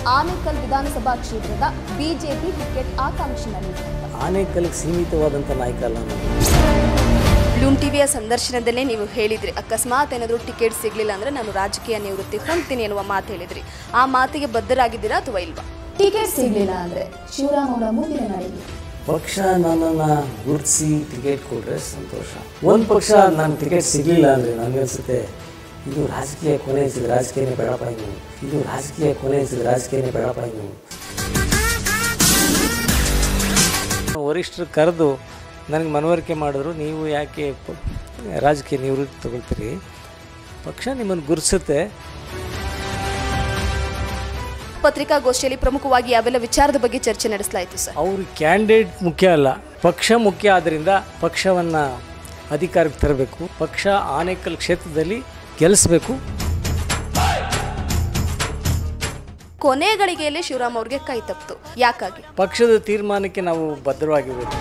ಆನೇಕಲ್ ವಿಧಾನಸಭಾ ಕ್ಷೇತ್ರದ BJP ticket ಆಕಾಂಕ್ಷಿನಲ್ಲಿ ಆನೇಕಲ್ಗೆ ಸೀಮಿತವಾದಂಥ ನಾಯಕ ಅಲ್ಲ ನಾನು ಬ್ಲೂಮ್ ಟಿವಿಯ ಸಂದರ್ಶನದಲ್ಲೇ ನೀವು ಹೇಳಿದ್ರಿ ಅಕಸ್ಮಾತ್ ಏನಾದರೂ ಟಿಕೆಟ್ ಸಿಗಲಿಲ್ಲ ಅಂದರೆ ನಾನು ರಾಜಕೀಯ ನಿವೃತ್ತಿ ಹೊಂದ್ತೀನಿ ಎನ್ನುವ ಮಾತು ಹೇಳಿದ್ರಿ ಆ ಮಾತಿಗೆ ಬದ್ಧರಾಗಿದ್ದೀರಾ ಅಥವಾ ಇಲ್ವಾ ಟಿಕೆಟ್ ಸಿಗಲಿಲ್ಲ ಅಂದ್ರೆ ಶಿವರಾಮ್ ಅವರ ಮುಂದಿನ ನಡೆ ಪಕ್ಷ ನನ್ನನ್ನು ಗುರುತಿಸಿ ಟಿಕೆಟ್ ಕೊಟ್ಟರೆ ಸಂತೋಷ ಒಂದು ಪಕ್ಷ ನನ್ನ ಟಿಕೆಟ್ ಸಿಗಲಿಲ್ಲ ಅಂದರೆ ನನಗನ್ಸುತ್ತೆ ಇದು ರಾಜಕೀಯ ಕೊನೆ ಅನಿಸಿದೆ ರಾಜಕೀಯನೇ ಬೇಡಪ್ಪ ಇನ್ನು ಇದು ರಾಜಕೀಯ ಕೊನೆ ಅನಿಸಿದೆ ರಾಜಕೀಯನೇ ಬೇಡಪ್ಪ ಇನ್ನು ವರಿಷ್ಠರು ಕರೆದು ನನಗೆ ಮನವರಿಕೆ ಮಾಡಿದ್ರು ನೀವು ಯಾಕೆ ಪ- ರಾಜಕೀಯ ನಿವೃತ್ತಿ ತಗೊಳ್ತೀರಿ ಪಕ್ಷ ನಿಮ್ಮನ್ನು ಗುರುತಿಸುತ್ತೆ ಪತ್ರಿಕಾಗೋಷ್ಠಿಯಲ್ಲಿ ಪ್ರಮುಖವಾಗಿ ಯಾವೆಲ್ಲ ವಿಚಾರದ ಬಗ್ಗೆ ಚರ್ಚೆ ನಡೆಸಲಾಯಿತು ಸರ್ ಅವರು ಕ್ಯಾಂಡಿಡೇಟ್ ಮುಖ್ಯ ಅಲ್ಲ ಪಕ್ಷ ಮುಖ್ಯ ಆದ್ದರಿಂದ ಪಕ್ಷವನ್ನು ಅಧಿಕಾರಕ್ಕೆ ತರಬೇಕು ಪಕ್ಷ ಆನೇಕಲ್ ಕ್ಷೇತ್ರದಲ್ಲಿ ಗೆಲ್ಲಿಸಬೇಕು ಕೊನೆ ಗಳಿಗೆಯಲ್ಲಿ ಶಿವರಾಮ್ ಅವ್ರಿಗೆ ಕೈ ತಪ್ಪಿತು ಯಾಕಾಗಿ ಪಕ್ಷದ ತೀರ್ಮಾನಕ್ಕೆ ನಾವು ಬದ್ಧವಾಗಿರಬೇಕು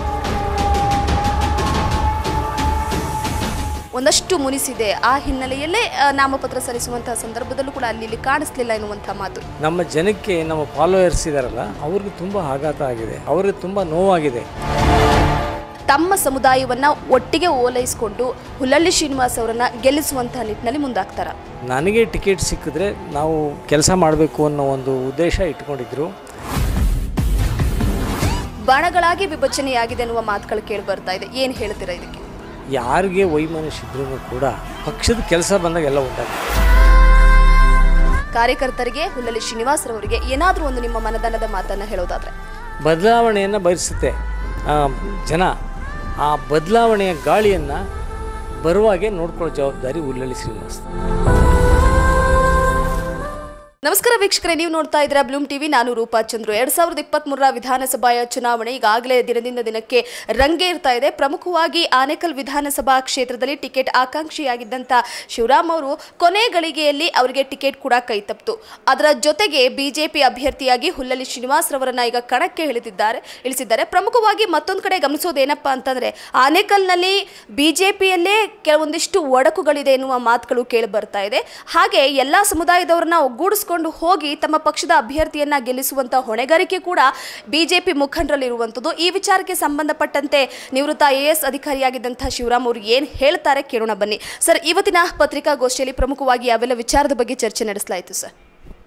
ಒಂದಷ್ಟು ಮುನಿಸಿದೆ ಆ ಹಿನ್ನೆಲೆಯಲ್ಲೇ ಆ, ನಾಮಪತ್ರ ಸಲ್ಲಿಸುವಂತಹ ಸಂದರ್ಭದಲ್ಲೂ ಕೂಡ ಅಲ್ಲಿ ಇಲ್ಲಿ ಕಾಣಿಸ್ಲಿಲ್ಲ ಎನ್ನುವಂತಹ ಮಾತು ನಮ್ಮ ಜನಕ್ಕೆ ನಮ್ಮ ಫಾಲೋಯರ್ಸ್ ಇದಾರಲ್ಲ ಅವ್ರಿಗೆ ತುಂಬ ಆಘಾತ ಆಗಿದೆ ಅವ್ರಿಗೆ ತುಂಬ ನೋವಾಗಿದೆ ತಮ್ಮ ಸಮುದಾಯವನ್ನ ಒಟ್ಟಿಗೆ ಓಲೈಸಿಕೊಂಡು ಹುಲ್ಲಳ್ಳಿ ಶ್ರೀನಿವಾಸ್ ಅವರನ್ನ ಗೆಲ್ಲಿಸುವಂತಹ ನಿಟ್ಟಿನಲ್ಲಿ ಮುಂದಾಗ್ತಾರ ನನಗೆ ಟಿಕೆಟ್ ಸಿಕ್ಕಿದ್ರೆ ನಾವು ಕೆಲಸ ಮಾಡಬೇಕು ಅನ್ನೋ ಒಂದು ಉದ್ದೇಶ ಇಟ್ಕೊಂಡಿದ್ರು ಬಣಗಳಾಗಿ ವಿಭಜನೆಯಾಗಿದೆ ಅನ್ನುವ ಮಾತುಗಳು ಕೇಳಿ ಬರ್ತಾ ಇದೆ ಏನು ಹೇಳ್ತೀರಾ ಇದಕ್ಕೆ ಯಾರಿಗೆ ವೈಮನಸ್ಸು ಇದ್ರೂ ಕೂಡ ಪಕ್ಷದ ಕೆಲಸ ಬಂದಾಗ ಎಲ್ಲ ಉಂಟಾಗುತ್ತೆ ಕಾರ್ಯಕರ್ತರಿಗೆ ಹುಲ್ಲಳ್ಳಿ ಶ್ರೀನಿವಾಸ್ ರವರಿಗೆ ಏನಾದರೂ ಒಂದು ನಿಮ್ಮ ಮನದಾನದ ಮಾತನ್ನ ಹೇಳೋದಾದ್ರೆ ಬದಲಾವಣೆಯನ್ನು ಬಯಸುತ್ತೆ ಆ, ಜನ ಆ ಬದಲಾವಣೆಯ ಗಾಳಿಯನ್ನು ಬರುವಾಗೆ ನೋಡ್ಕೊಳ್ಳೋ ಜವಾಬ್ದಾರಿ ಉಲ್ಲಳ್ಳಿ ಶ್ರೀನಿವಾಸ್ ನಮಸ್ಕಾರ ವೀಕ್ಷಕರೇ ನೀವು ನೋಡ್ತಾ ಇದ್ದೀರಾ ಬ್ಲೂಮ್ ಟಿವಿ ನಾನು ರೂಪಾ ಚಂದ್ರು ಎರಡ್ ಸಾವಿರದ ಇಪ್ಪತ್ಮೂರರ ವಿಧಾನಸಭೆಯ ಚುನಾವಣೆ ಈಗಾಗಲೇ ದಿನದಿಂದ ದಿನಕ್ಕೆ ರಂಗೇರ್ತಾ ಇದೆ ಪ್ರಮುಖವಾಗಿ ಆನೇಕಲ್ ವಿಧಾನಸಭಾ ಕ್ಷೇತ್ರದಲ್ಲಿ ಟಿಕೆಟ್ ಆಕಾಂಕ್ಷಿಯಾಗಿದ್ದಂಥ ಶಿವರಾಮ್ ಅವರು ಕೊನೆ ಗಳಿಗೆಯಲ್ಲಿ ಅವರಿಗೆ ಟಿಕೆಟ್ ಕೂಡ ಕೈ ತಪ್ಪಿತು ಅದರ ಜೊತೆಗೆ ಬಿಜೆಪಿ ಅಭ್ಯರ್ಥಿಯಾಗಿ ಹುಲ್ಲಳ್ಳಿ ಶ್ರೀನಿವಾಸ್ ರವರನ್ನ ಈಗ ಕಣಕ್ಕೆ ಇಳಿದಿದ್ದಾರೆ ಇಳಿಸಿದ್ದಾರೆ ಪ್ರಮುಖವಾಗಿ ಮತ್ತೊಂದು ಕಡೆ ಗಮನಿಸೋದೇನಪ್ಪ ಅಂತಂದ್ರೆ ಆನೇಕಲ್ನಲ್ಲಿ ಬಿಜೆಪಿಯಲ್ಲೇ ಕೆಲವೊಂದಿಷ್ಟು ಒಡಕುಗಳಿದೆ ಎನ್ನುವ ಮಾತುಗಳು ಕೇಳಿ ಬರ್ತಾ ಇದೆ ಹಾಗೆ ಎಲ್ಲಾ ಸಮುದಾಯದವರನ್ನ ಒಗ್ಗೂಡಿಸ್ಕೊಂಡು ಹೋಗಿ ತಮ್ಮ ಪಕ್ಷದ ಅಭ್ಯರ್ಥಿಯನ್ನ ಗೆಲ್ಲಿಸುವಂತ ಹೊಣೆಗಾರಿಕೆ ಕೂಡ ಬಿಜೆಪಿ ಮುಖಂಡರಲ್ಲಿರುವಂಥದ್ದು ಈ ವಿಚಾರಕ್ಕೆ ಸಂಬಂಧಪಟ್ಟಂತೆ ನಿವೃತ್ತ ಐ ಎ ಎಸ್ ಅಧಿಕಾರಿಯಾಗಿದ್ದಂತಹ ಶಿವರಾಮ್ ಅವರು ಏನು ಹೇಳ್ತಾರೆ ಕೇಳೋಣ ಬನ್ನಿ ಸರ್ ಇವತ್ತಿನ ಪತ್ರಿಕಾಗೋಷ್ಠಿಯಲ್ಲಿ ಪ್ರಮುಖವಾಗಿ ಯಾವೆಲ್ಲ ವಿಚಾರದ ಬಗ್ಗೆ ಚರ್ಚೆ ನಡೆಸಲಾಯಿತು ಸರ್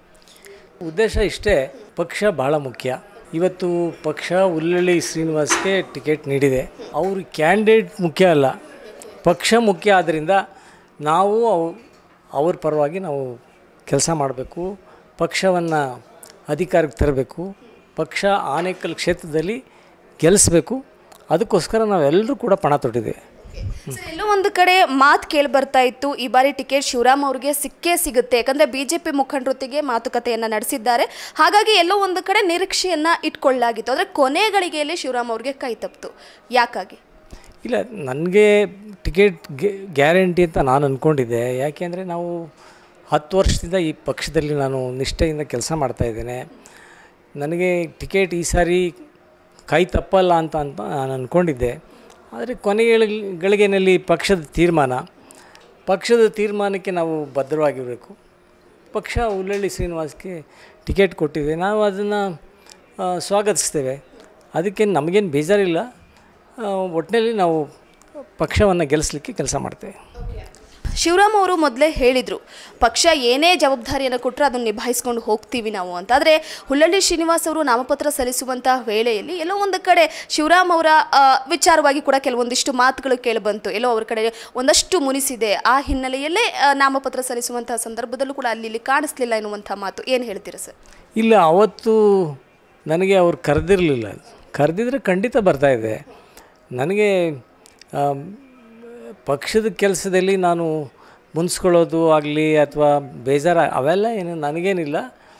ಉದ್ದೇಶ ಇಷ್ಟೇ ಪಕ್ಷ ಭಾಳ ಮುಖ್ಯ ಇವತ್ತು ಪಕ್ಷ ಉಲ್ಲಳ್ಳಿ ಶ್ರೀನಿವಾಸ್ಗೆ ಟಿಕೆಟ್ ನೀಡಿದೆ ಅವರು ಕ್ಯಾಂಡಿಡೇಟ್ ಮುಖ್ಯ ಅಲ್ಲ ಪಕ್ಷ ಮುಖ್ಯ ಆದ್ದರಿಂದ ನಾವು ಅವ್- ಅವ್ರ ಪರವಾಗಿ ನಾವು ಕೆಲಸ ಮಾಡಬೇಕು ಪಕ್ಷವನ್ನು ಅಧಿಕಾರಕ್ಕೆ ತರಬೇಕು ಪಕ್ಷ ಆನೇಕಲ್ ಕ್ಷೇತ್ರದಲ್ಲಿ ಗೆಲ್ಲಿಸಬೇಕು ಅದಕ್ಕೋಸ್ಕರ ನಾವೆಲ್ಲರೂ ಕೂಡ ಪಣ ತೊಟ್ಟಿದ್ದೇವೆ ಸರ್, ಎಲ್ಲೋ ಒಂದು ಕಡೆ ಮಾತು ಕೇಳಿ ಬರ್ತಾ ಇತ್ತು ಈ ಬಾರಿ ಟಿಕೆಟ್ ಶಿವರಾಮ್ ಅವ್ರಿಗೆ ಸಿಕ್ಕೇ ಸಿಗುತ್ತೆ ಯಾಕಂದ್ರೆ ಬಿಜೆಪಿ ಮುಖಂಡರೊತ್ತಿಗೆ ಮಾತುಕತೆಯನ್ನ ನಡೆಸಿದ್ದಾರೆ ಹಾಗಾಗಿ ಎಲ್ಲೋ ಒಂದು ಕಡೆ ನಿರೀಕ್ಷೆಯನ್ನ ಇಟ್ಕೊಳ್ಳಲಾಗಿತ್ತು ಆದರೆ ಕೊನೆ ಗಳಿಗೆಯಲ್ಲಿ ಶಿವರಾಮ್ ಅವ್ರಿಗೆ ಕೈ ತಪ್ಪಿತು ಯಾಕಾಗಿ ಇಲ್ಲ ನನಗೆ ಟಿಕೆಟ್ ಗ್ಯಾರಂಟಿ ಅಂತ ನಾನು ಅಂದ್ಕೊಂಡಿದ್ದೆ ಯಾಕೆಂದರೆ ನಾವು ಹತ್ತು ವರ್ಷದಿಂದ ಈ ಪಕ್ಷದಲ್ಲಿ ನಾನು ನಿಷ್ಠೆಯಿಂದ ಕೆಲಸ ಮಾಡ್ತಾಯಿದ್ದೇನೆ ನನಗೆ ಟಿಕೆಟ್ ಈ ಸಾರಿ ಕೈ ತಪ್ಪಲ್ಲ ಅಂತ ಅಂತ ನಾನು ಅಂದ್ಕೊಂಡಿದ್ದೆ ಆದರೆ ಕೊನೆಗಳ ಗಳಿಗೆನಲ್ಲಿ ಪಕ್ಷದ ತೀರ್ಮಾನ ಪಕ್ಷದ ತೀರ್ಮಾನಕ್ಕೆ ನಾವು ಬದ್ಧವಾಗಿರಬೇಕು ಪಕ್ಷ ಉಲ್ಲಳ್ಳಿ ಶ್ರೀನಿವಾಸ್ಗೆ ಟಿಕೆಟ್ ಕೊಟ್ಟಿದೆ ನಾವು ಅದನ್ನು ಸ್ವಾಗತಿಸ್ತೇವೆ ಅದಕ್ಕೆ ನಮಗೇನು ಬೇಜಾರಿಲ್ಲ ಒಟ್ಟಿನಲ್ಲಿ ನಾವು ಪಕ್ಷವನ್ನು ಗೆಲ್ಲಿಸ್ಲಿಕ್ಕೆ ಕೆಲಸ ಮಾಡ್ತೇವೆ ಶಿವರಾಮ್ ಅವರು ಮೊದಲೇ ಹೇಳಿದರು ಪಕ್ಷ ಏನೇ ಜವಾಬ್ದಾರಿಯನ್ನು ಕೊಟ್ಟರೆ ಅದನ್ನು ನಿಭಾಯಿಸ್ಕೊಂಡು ಹೋಗ್ತೀವಿ ನಾವು ಅಂತ ಆದರೆ ಹುಲ್ಲಳ್ಳಿ ಶ್ರೀನಿವಾಸ್ ಅವರು ನಾಮಪತ್ರ ಸಲ್ಲಿಸುವಂತಹ ವೇಳೆಯಲ್ಲಿ ಎಲ್ಲೋ ಒಂದು ಕಡೆ ಶಿವರಾಮ್ ಅವರ ಆ, ವಿಚಾರವಾಗಿ ಕೂಡ ಕೆಲವೊಂದಿಷ್ಟು ಮಾತುಗಳು ಕೇಳಿಬಂತು ಎಲ್ಲೋ ಅವ್ರ ಕಡೆ ಒಂದಷ್ಟು ಮುನಿಸಿದೆ ಆ ಹಿನ್ನೆಲೆಯಲ್ಲೇ ಆ, ನಾಮಪತ್ರ ಸಲ್ಲಿಸುವಂತಹ ಸಂದರ್ಭದಲ್ಲೂ ಕೂಡ ಅಲ್ಲಿ ಇಲ್ಲಿ ಕಾಣಿಸ್ಲಿಲ್ಲ ಎನ್ನುವಂಥ ಮಾತು ಏನು ಹೇಳ್ತೀರಾ ಸರ್ ಇಲ್ಲ ಅವತ್ತು ನನಗೆ ಅವ್ರು ಕರೆದಿರಲಿಲ್ಲ ಕರೆದಿದ್ರೆ ಖಂಡಿತ ಬರ್ತಾಯಿದ್ದೆ ನನಗೆ ಆಮ್, ಪಕ್ಷದ ಕೆಲಸದಲ್ಲಿ ನಾನು ಮುನ್ಸ್ಕೊಳ್ಳೋದು ಆಗಲಿ ಅಥವಾ ಬೇಜಾರ ಅವೆಲ್ಲ ಏನು ನನಗೇನಿಲ್ಲ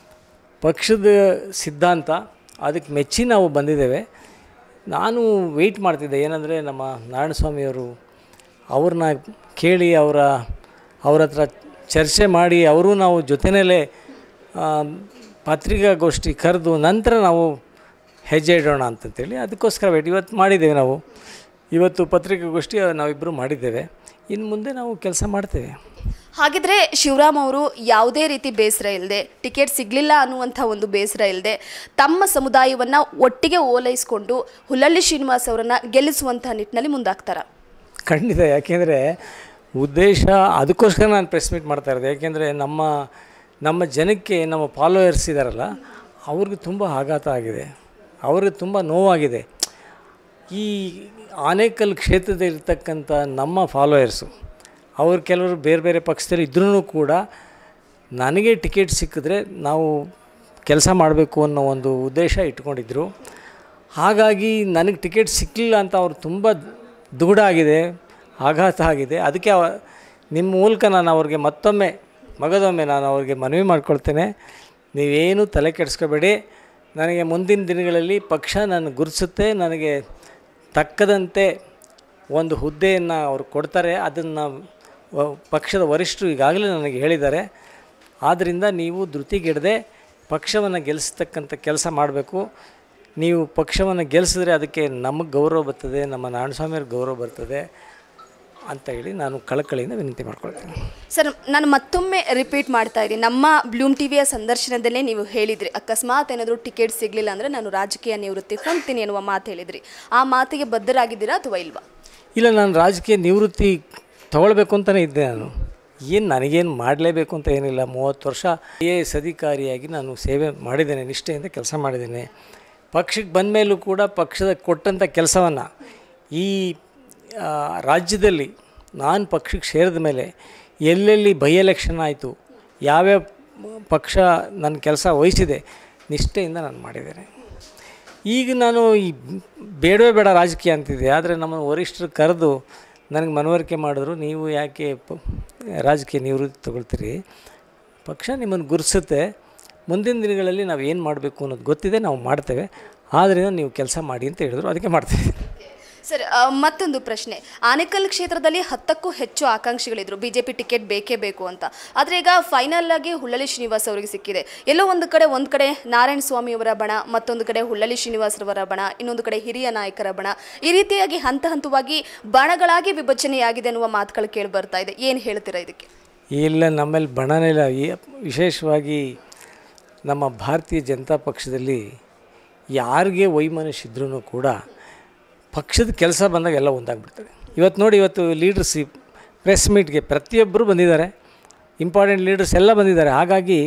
ಪಕ್ಷದ ಸಿದ್ಧಾಂತ ಅದಕ್ಕೆ ಮೆಚ್ಚಿ ನಾವು ಬಂದಿದ್ದೇವೆ ನಾನು ವೆಯ್ಟ್ ಮಾಡ್ತಿದ್ದೆ ಏನಂದರೆ ನಮ್ಮ ನಾರಾಯಣಸ್ವಾಮಿಯವರು ಅವ್ರನ್ನ ಕೇಳಿ ಅವರ ಅವ್ರ ಹತ್ರ ಚರ್ಚೆ ಮಾಡಿ ಅವರು ನಾವು ಜೊತೆಯಲ್ಲೇ ಪತ್ರಿಕಾಗೋಷ್ಠಿ ಕರೆದು ನಂತರ ನಾವು ಹೆಜ್ಜೆ ಇಡೋಣ ಅಂತಂತೇಳಿ ಅದಕ್ಕೋಸ್ಕರ ವೇಟ್ ಇವತ್ತು ಮಾಡಿದ್ದೇವೆ ನಾವು ಇವತ್ತು ಪತ್ರಿಕಾಗೋಷ್ಠಿ ನಾವಿಬ್ಬರು ಮಾಡಿದ್ದೇವೆ ಇನ್ನು ಮುಂದೆ ನಾವು ಕೆಲಸ ಮಾಡ್ತೇವೆ ಹಾಗಿದ್ರೆ ಶಿವರಾಮ್ ಅವರು ಯಾವುದೇ ರೀತಿ ಬೇಸರ ಇಲ್ಲದೆ ಟಿಕೆಟ್ ಸಿಗಲಿಲ್ಲ ಅನ್ನುವಂಥ ಒಂದು ಬೇಸರ ಇಲ್ಲದೆ ತಮ್ಮ ಸಮುದಾಯವನ್ನು ಒಟ್ಟಿಗೆ ಓಲೈಸಿಕೊಂಡು ಹುಲ್ಲಳ್ಳಿ ಶ್ರೀನಿವಾಸ್ ಅವರನ್ನು ಗೆಲ್ಲಿಸುವಂಥ ನಿಟ್ಟಿನಲ್ಲಿ ಮುಂದಾಗ್ತಾರ ಖಂಡಿತ ಯಾಕೆಂದರೆ ಉದ್ದೇಶ ಅದಕ್ಕೋಸ್ಕರ ನಾನು ಪ್ರೆಸ್ ಮೀಟ್ ಮಾಡ್ತಾ ಇರೋದು ಯಾಕೆಂದರೆ ನಮ್ಮ ನಮ್ಮ ಜನಕ್ಕೆ ನಮ್ಮ ಫಾಲೋಯರ್ಸ್ ಇದ್ದಾರಲ್ಲ ಅವ್ರಿಗೆ ತುಂಬ ಆಘಾತ ಆಗಿದೆ ಅವ್ರಿಗೆ ತುಂಬ ನೋವಾಗಿದೆ ಈ ಆನೇಕಲ್ ಕ್ಷೇತ್ರದಲ್ಲಿರ್ತಕ್ಕಂಥ ನಮ್ಮ ಫಾಲೋಯರ್ಸು ಅವ್ರು ಕೆಲವರು ಬೇರೆ ಬೇರೆ ಪಕ್ಷದಲ್ಲಿ ಇದ್ರೂ ಕೂಡ ನನಗೆ ಟಿಕೆಟ್ ಸಿಕ್ಕಿದ್ರೆ ನಾವು ಕೆಲಸ ಮಾಡಬೇಕು ಅನ್ನೋ ಒಂದು ಉದ್ದೇಶ ಇಟ್ಕೊಂಡಿದ್ರು ಹಾಗಾಗಿ ನನಗೆ ಟಿಕೆಟ್ ಸಿಕ್ಕಲಿಲ್ಲ ಅಂತ ಅವ್ರು ತುಂಬ ದುಗುಡ ಆಗಿದೆ ಆಘಾತ ಆಗಿದೆ ಅದಕ್ಕೆ ಅವ ನಿಮ್ಮ ಮೂಲಕ ನಾನು ಅವ್ರಿಗೆ ಮತ್ತೊಮ್ಮೆ ಮಗದೊಮ್ಮೆ ನಾನು ಅವ್ರಿಗೆ ಮನವಿ ಮಾಡ್ಕೊಳ್ತೇನೆ ನೀವೇನು ತಲೆ ಕೆಡಿಸ್ಕೋಬೇಡಿ ನನಗೆ ಮುಂದಿನ ದಿನಗಳಲ್ಲಿ ಪಕ್ಷ ನಾನು ಗುರುತಿಸುತ್ತೆ ನನಗೆ ತಕ್ಕದಂತೆ ಒಂದು ಹುದ್ದೆಯನ್ನು ಅವ್ರು ಕೊಡ್ತಾರೆ ಅದನ್ನು ವ- ಪಕ್ಷದ ವರಿಷ್ಠರು ಈಗಾಗಲೇ ನನಗೆ ಹೇಳಿದ್ದಾರೆ ಆದ್ದರಿಂದ ನೀವು ಧೃತಿಗೆಡದೆ ಪಕ್ಷವನ್ನು ಗೆಲ್ಲಿಸ್ತಕ್ಕಂಥ ಕೆಲಸ ಮಾಡಬೇಕು ನೀವು ಪಕ್ಷವನ್ನು ಗೆಲ್ಲಿಸಿದ್ರೆ ಅದಕ್ಕೆ ನಮಗೆ ಗೌರವ ಬರ್ತದೆ ನಮ್ಮ ನಾರಾಯಣಸ್ವಾಮಿಯವ್ರಿಗೆ ಗೌರವ ಬರ್ತದೆ ಅಂತ ಹೇಳಿ ನಾನು ಕಳಕಳಿಯಿಂದ ವಿನಂತಿ ಮಾಡ್ಕೊಳ್ತೇನೆ ಸರ್ ನಾನು ಮತ್ತೊಮ್ಮೆ ರಿಪೀಟ್ ಮಾಡ್ತಾ ಇದ್ದೀನಿ ನಮ್ಮ ಬ್ಲೂಮ್ ಟಿವಿಯ ಸಂದರ್ಶನದಲ್ಲೇ ನೀವು ಹೇಳಿದ್ರಿ ಅಕಸ್ಮಾತ್ ಏನಾದರೂ ಟಿಕೆಟ್ ಸಿಗಲಿಲ್ಲ ಅಂದರೆ ನಾನು ರಾಜಕೀಯ ನಿವೃತ್ತಿ ಹೊಂದ್ತೀನಿ ಎನ್ನುವ ಮಾತು ಹೇಳಿದ್ರಿ ಆ ಮಾತಿಗೆ ಬದ್ಧರಾಗಿದ್ದೀರಾ ಅಥವಾ ಇಲ್ವಾ ಇಲ್ಲ ನಾನು ರಾಜಕೀಯ ನಿವೃತ್ತಿ ತಗೊಳ್ಬೇಕು ಅಂತಲೇ ಇದ್ದೆ ನಾನು ಏನು ನನಗೇನು ಮಾಡಲೇಬೇಕು ಅಂತ ಏನಿಲ್ಲ ಮೂವತ್ತು ವರ್ಷ ಎ ಎಸ್ ಅಧಿಕಾರಿಯಾಗಿ ನಾನು ಸೇವೆ ಮಾಡಿದ್ದೇನೆ ನಿಷ್ಠೆಯಿಂದ ಕೆಲಸ ಮಾಡಿದ್ದೇನೆ ಪಕ್ಷಕ್ಕೆ ಬಂದ ಮೇಲೂ ಕೂಡ ಪಕ್ಷದ ಕೊಟ್ಟಂಥ ಕೆಲಸವನ್ನು ಈ ಆ, ರಾಜ್ಯದಲ್ಲಿ ನಾನು ಪಕ್ಷಕ್ಕೆ ಸೇರಿದ ಮೇಲೆ ಎಲ್ಲೆಲ್ಲಿ ಬೈ ಎಲೆಕ್ಷನ್ ಆಯಿತು ಯಾವ್ಯಾವ ಪಕ್ಷ ನನ್ನ ಕೆಲಸ ವಹಿಸಿದೆ ನಿಷ್ಠೆಯಿಂದ ನಾನು ಮಾಡಿದ್ದೇನೆ ಈಗ ನಾನು ಈ ಬೇಡವೇ ಬೇಡ ರಾಜಕೀಯ ಅಂತಿದ್ದೆ ಆದರೆ ನಮ್ಮ ವರಿಷ್ಠರು ಕರೆದು ನನಗೆ ಮನವರಿಕೆ ಮಾಡಿದ್ರು ನೀವು ಯಾಕೆ ಪ ರಾಜಕೀಯ ನಿವೃತ್ತಿ ತಗೊಳ್ತೀರಿ ಪಕ್ಷ ನಿಮ್ಮನ್ನು ಗುರುಸುತ್ತೆ ಮುಂದಿನ ದಿನಗಳಲ್ಲಿ ನಾವು ಏನು ಮಾಡಬೇಕು ಅನ್ನೋದು ಗೊತ್ತಿದೆ ನಾವು ಮಾಡ್ತೇವೆ ಆದ್ದರಿಂದ ನೀವು ಕೆಲಸ ಮಾಡಿ ಅಂತ ಹೇಳಿದ್ರು ಅದಕ್ಕೆ ಮಾಡ್ತೇವೆ ಸರ್ ಆ, ಮತ್ತೊಂದು ಪ್ರಶ್ನೆ ಆನೇಕಲ್ ಕ್ಷೇತ್ರದಲ್ಲಿ ಹತ್ತಕ್ಕೂ ಹೆಚ್ಚು ಆಕಾಂಕ್ಷಿಗಳಿದ್ರು ಬಿಜೆಪಿ ಟಿಕೆಟ್ ಬೇಕೇ ಬೇಕು ಅಂತ ಆದರೆ ಈಗ ಫೈನಲ್ ಆಗಿ ಹುಲ್ಲಳ್ಳಿ ಶ್ರೀನಿವಾಸ್ ಅವರಿಗೆ ಸಿಕ್ಕಿದೆ ಎಲ್ಲೋ ಒಂದು ಕಡೆ ಒಂದು ಕಡೆ ನಾರಾಯಣ ಸ್ವಾಮಿ ಅವರ ಬಣ ಮತ್ತೊಂದು ಕಡೆ ಹುಲ್ಲಳ್ಳಿ ಶ್ರೀನಿವಾಸರವರ ಬಣ ಇನ್ನೊಂದು ಕಡೆ ಹಿರಿಯ ನಾಯಕರ ಬಣ ಈ ರೀತಿಯಾಗಿ ಹಂತ ಹಂತವಾಗಿ ಬಣಗಳಾಗಿ ವಿಭಜನೆಯಾಗಿದೆ ಅನ್ನುವ ಮಾತುಗಳು ಕೇಳಿ ಬರ್ತಾ ಇದೆ ಏನು ಹೇಳ್ತೀರಾ ಇದಕ್ಕೆ ಇಲ್ಲ ನಮ್ಮಲ್ಲಿ ಬಣನೇ ಇಲ್ಲ ಈ ವಿಶೇಷವಾಗಿ ನಮ್ಮ ಭಾರತೀಯ ಜನತಾ ಪಕ್ಷದಲ್ಲಿ ಯಾರಿಗೆ ವೈಮನಸ್ಸು ಇದ್ರೂ ಕೂಡ ಪಕ್ಷದ ಕೆಲಸ ಬಂದಾಗ ಎಲ್ಲ ಒಂದಾಗ್ಬಿಡ್ತದೆ ಇವತ್ತು ನೋಡಿ ಇವತ್ತು ಲೀಡರ್ಸ್ ಪ್ರೆಸ್ ಮೀಟ್ಗೆ ಪ್ರತಿಯೊಬ್ಬರು ಬಂದಿದ್ದಾರೆ ಇಂಪಾರ್ಟೆಂಟ್ ಲೀಡರ್ಸ್ ಎಲ್ಲ ಬಂದಿದ್ದಾರೆ ಹಾಗಾಗಿ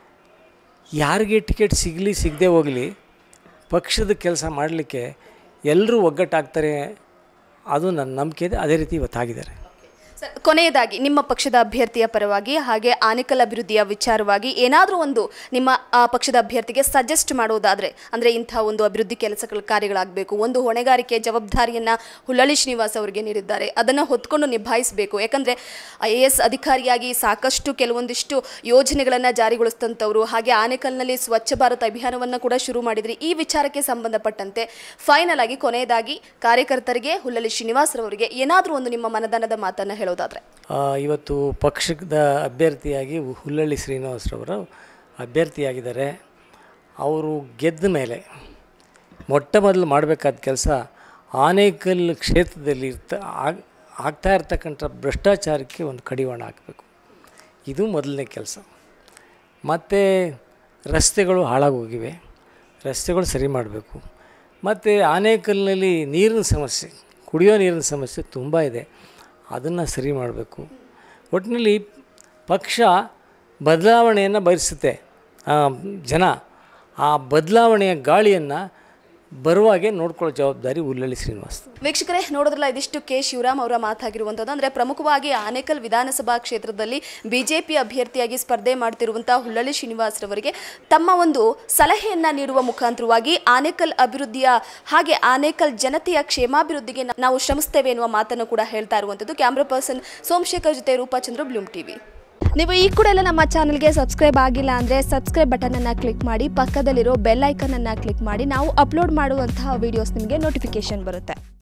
ಯಾರಿಗೆ ಟಿಕೆಟ್ ಸಿಗಲಿ ಸಿಗದೆ ಹೋಗಲಿ ಪಕ್ಷದ ಕೆಲಸ ಮಾಡಲಿಕ್ಕೆ ಎಲ್ಲರೂ ಒಗ್ಗಟ್ಟಾಗ್ತಾರೆ ಅದು ನನ್ನ ನಂಬಿಕೆ ಇದೆ ಅದೇ ರೀತಿ ಇವತ್ತಾಗಿದ್ದಾರೆ ಸರ್ ಕೊನೆಯದಾಗಿ ನಿಮ್ಮ ಪಕ್ಷದ ಅಭ್ಯರ್ಥಿಯ ಪರವಾಗಿ ಹಾಗೆ ಆನೇಕಲ್ ಅಭಿವೃದ್ಧಿಯ ವಿಚಾರವಾಗಿ ಏನಾದರೂ ಒಂದು ನಿಮ್ಮ ಆ, ಪಕ್ಷದ ಅಭ್ಯರ್ಥಿಗೆ ಸಜೆಸ್ಟ್ ಮಾಡೋದಾದರೆ ಅಂದರೆ ಇಂಥ ಒಂದು ಅಭಿವೃದ್ಧಿ ಕೆಲಸಗಳ ಕಾರ್ಯಗಳಾಗಬೇಕು ಒಂದು ಹೊಣೆಗಾರಿಕೆ ಜವಾಬ್ದಾರಿಯನ್ನು ಹುಲ್ಲಳ್ಳಿ ಶ್ರೀನಿವಾಸ್ ಅವರಿಗೆ ನೀಡಿದ್ದಾರೆ ಅದನ್ನು ಹೊತ್ಕೊಂಡು ನಿಭಾಯಿಸಬೇಕು ಯಾಕಂದರೆ ಐ ಎ ಎಸ್ ಅಧಿಕಾರಿಯಾಗಿ ಸಾಕಷ್ಟು ಕೆಲವೊಂದಿಷ್ಟು ಯೋಜನೆಗಳನ್ನು ಜಾರಿಗೊಳಿಸಿದಂಥವರು ಹಾಗೆ ಆನೇಕಲ್ನಲ್ಲಿ ಸ್ವಚ್ಛ ಭಾರತ್ ಅಭಿಯಾನವನ್ನು ಕೂಡ ಶುರು ಮಾಡಿದ್ರಿ ಈ ವಿಚಾರಕ್ಕೆ ಸಂಬಂಧಪಟ್ಟಂತೆ ಫೈನಲ್ ಆಗಿ ಕೊನೆಯದಾಗಿ ಕಾರ್ಯಕರ್ತರಿಗೆ ಹುಲ್ಲಳ್ಳಿ ಶ್ರೀನಿವಾಸರವರಿಗೆ ಏನಾದರೂ ಒಂದು ನಿಮ್ಮ ಮನದಾನದ ಮಾತನ್ನು ಹೇಳೋದಾದರೆ ಆ, ಇವತ್ತು ಪಕ್ಷದ ಅಭ್ಯರ್ಥಿಯಾಗಿ ಹುಲ್ಲಳ್ಳಿ ಶ್ರೀನಿವಾಸರವರು ಅಭ್ಯರ್ಥಿಯಾಗಿದ್ದಾರೆ ಅವರು ಗೆದ್ದ ಮೇಲೆ ಮೊಟ್ಟ ಮೊದಲು ಮಾಡಬೇಕಾದ ಕೆಲಸ ಆನೇಕಲ್ ಕ್ಷೇತ್ರದಲ್ಲಿ ಇರ್ತ ಆಗ್- ಆಗ್ತಾ ಇರ್ತಕ್ಕಂಥ ಭ್ರಷ್ಟಾಚಾರಕ್ಕೆ ಒಂದು ಕಡಿವಾಣ ಹಾಕಬೇಕು ಇದು ಮೊದಲನೇ ಕೆಲಸ ಮತ್ತು ರಸ್ತೆಗಳು ಹಾಳಾಗೋಗಿವೆ ರಸ್ತೆಗಳು ಸರಿ ಮಾಡಬೇಕು ಮತ್ತು ಆನೇಕಲ್ನಲ್ಲಿ ನೀರಿನ ಸಮಸ್ಯೆ ಕುಡಿಯೋ ನೀರಿನ ಸಮಸ್ಯೆ ತುಂಬ ಇದೆ ಅದನ್ನು ಸರಿ ಮಾಡಬೇಕು ಒಟ್ಟಿನಲ್ಲಿ ಪಕ್ಷ ಬದಲಾವಣೆಯನ್ನು ಬಯಸುತ್ತೆ ಆ, ಜನ ಆ ಬದಲಾವಣೆಯ ಗಾಳಿಯನ್ನು ಬರುವಾಗೆ ನೋಡ್ಕೊಳ್ಳೋ ಜವಾಬ್ದಾರಿ ಹುಲ್ಲಳ್ಳಿ ಶ್ರೀನಿವಾಸ್ ವೀಕ್ಷಕರೇ ನೋಡಿದ್ರಲ್ಲ ಇದಿಷ್ಟು ಕೆ ಶಿವರಾಮ್ ಅವರ ಮಾತಾಗಿರುವಂಥದ್ದು ಅಂದರೆ ಪ್ರಮುಖವಾಗಿ ಆನೇಕಲ್ ವಿಧಾನಸಭಾ ಕ್ಷೇತ್ರದಲ್ಲಿ ಬಿಜೆಪಿ ಅಭ್ಯರ್ಥಿಯಾಗಿ ಸ್ಪರ್ಧೆ ಮಾಡ್ತಿರುವಂಥ ಹುಲ್ಲಳ್ಳಿ ಶ್ರೀನಿವಾಸರವರಿಗೆ ತಮ್ಮ ಒಂದು ಸಲಹೆಯನ್ನ ನೀಡುವ ಮುಖಾಂತರವಾಗಿ ಆನೇಕಲ್ ಅಭಿವೃದ್ಧಿಯ ಹಾಗೆ ಆನೇಕಲ್ ಜನತೆಯ ಕ್ಷೇಮಾಭಿವೃದ್ಧಿಗೆ ನಾವು ಶ್ರಮಿಸ್ತೇವೆ ಎನ್ನುವ ಮಾತನ್ನು ಕೂಡ ಹೇಳ್ತಾ ಇರುವಂಥದ್ದು ಕ್ಯಾಮ್ರಾ ಪರ್ಸನ್ ಸೋಮಶೇಖರ್ ಜೊತೆ ರೂಪಾಚಂದ್ರ ಬ್ಲೂಮ್ ಟಿವಿ ನೀವು ಈ ಕೂಡ ಎಲ್ಲ ನಮ್ಮ ಚಾನಲ್ಗೆ ಸಬ್ಸ್ಕ್ರೈಬ್ ಆಗಿಲ್ಲ ಅಂದರೆ ಸಬ್ಸ್ಕ್ರೈಬ್ ಬಟನನ್ನು ಕ್ಲಿಕ್ ಮಾಡಿ ಪಕ್ಕದಲ್ಲಿರೋ ಬೆಲ್ ಐಕನನ್ನು ಕ್ಲಿಕ್ ಮಾಡಿ ನಾವು ಅಪ್ಲೋಡ್ ಮಾಡುವಂತಹ ವೀಡಿಯೋಸ್ ನಿಮಗೆ ನೋಟಿಫಿಕೇಶನ್ ಬರುತ್ತೆ